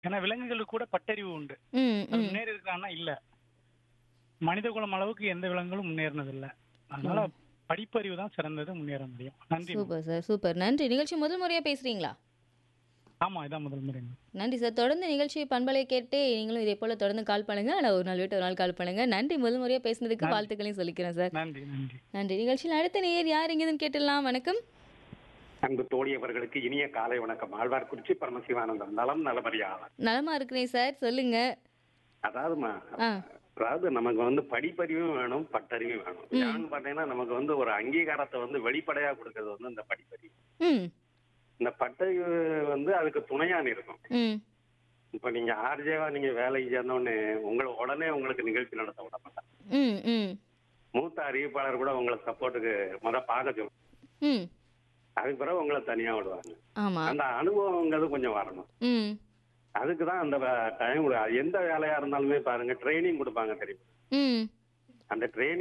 ஏன்னா விலங்குகளுக்கு கூட பட்டறிவு உண்டு ம் அது ம் முன்னேறி இருக்கான்னா இல்ல மனித குலம் அளவுக்கு எந்த விலங்குகளும் முன்னேறினது இல்ல அதனால படிப்பறிவு தான் சிறந்தது முன்னேற முடியும் நன்றி சூப்பர் சார் சூப்பர் நன்றி நிகழ்ச்சி முதல் முறையாக பேசுகிறீங்களா ஆமா இதான் முதல் முறை நன்றி சார் தொடர்ந்து நிகழ்ச்சி பண்பலை கேட்டு நீங்களும் இதே போல் தொடர்ந்து கால் பண்ணுங்க ஆனால் ஒரு நாள் விட்டு ஒரு நாள் கால் பண்ணுங்க நன்றி முதல் முறையாக பேசுனதுக்கு வாழ்த்துக்களையும் சொல்லிக்கிறேன் சார் நன்றி நன்றி நன்றி நிகழ்ச்சியில் அடுத்த நேயர் யார் எங்கேதுன்னு கேட்டுடலாம் வணக்கம் அன்பு தோழியவர்களுக்கு இனிய காலை வணக்கம் ஆழ்வார்குறிச்சி பரமசிவானந்தம் நலம் நலமறியாளர் நலமா இருக்கிறேன் சார் சொல்லுங்க அதாவதுமா ஆ அதாவது நமக்கு வந்து படிப்பறிவும் வேணும் பட்டறிவும் வேணும் ஏன்னு பாத்தீங்கன்னா நமக்கு வந்து ஒரு அங்கீகாரத்தை வந்து வெளிப்படையா கொடுக்கறது வந்து இந்த படிப்பறிவு ம் இந்த பட்டறிவு வந்து அதுக்கு துணையான இருக்கும் ம் இப்ப நீங்க ஆர்ஜேவா நீங்க வேலைக்கு சேர்ந்தோடனே உங்களை உடனே உங்களுக்கு நிகழ்ச்சி நடத்த விட மாட்டாங்க ம் ம் மூத்த அறிவிப்பாளர் கூட உங்களை சப்போர்ட்டுக்கு முத பார்க்க சொல்லும் ம் அதுக்கு பிறகு உங்களை தனியா விடுவாங்க ஆமாம் அந்த அனுபவங்கிறது கொஞ்சம் வரணும் ம் அதுக்கு தான் அந்த டைம் எந்த வேலையா இருந்தாலுமே பாருங்க ட்ரைனிங் கொடுப்பாங்க தெரியும் ம் அந்த ட்ரைனிங்